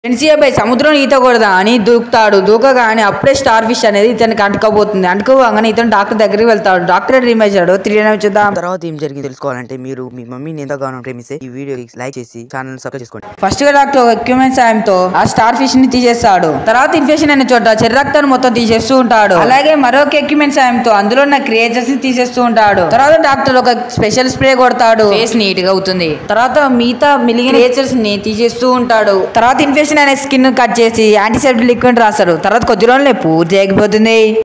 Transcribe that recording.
friends ఈ అబ్బాయి సముద్రం ఈత కొడదా అని దూకుతాడు దూకగానే అప్పుడే స్టార్ ఫిష్ అనేది ఇతనికి అంటుకోబోతుంది అంటుకోగానే ఇతను డాక్టర్ దగ్గరికి వెళ్తాడు డాక్టర్ డ్రీమ్ అయ్యాడు త్రీ చూద్దాం తర్వాత ఏం జరిగింది తెలుసుకోవాలంటే మీరు మీ మమ్మీని ఎంతగానో ప్రేమిస్తే ఈ వీడియో లైక్ చేసి ఛానల్ సబ్స్క్రైబ్ చేసుకోండి ఫస్ట్ గా డాక్టర్ ఒక ఎక్విప్మెంట్ సాయంతో ఆ స్టార్ ఫిష్ ని తీసేస్తాడు తర్వాత ఇన్ఫెక్షన్ అయిన చోట చెర్రి రక్తాన్ని మొత్తం తీసేస్తూ ఉంటాడు అలాగే మరొక ఎక్విప్మెంట్ సాయంతో అందులో ఉన్న క్రియేచర్స్ ని తీసేస్తూ ఉంటాడు తర్వాత డాక్టర్ ఒక స్పెషల్ స్ప్రే కొడతాడు ఫేస్ నీట్ గా అవుతుంది తర్వాత మిగతా మిలిగిన క్రియేచర్స్ ని తీసేస్తూ ఉంటాడు తర్వాత ఇన్ఫెక్షన్ అనే స్కిన్ కట్ చేసి యాంటీసెప్టిక్ లిక్విడ్ రాస్తారు తర్వాత కొద్ది రోజులే పూర్తి అయిపోతుంది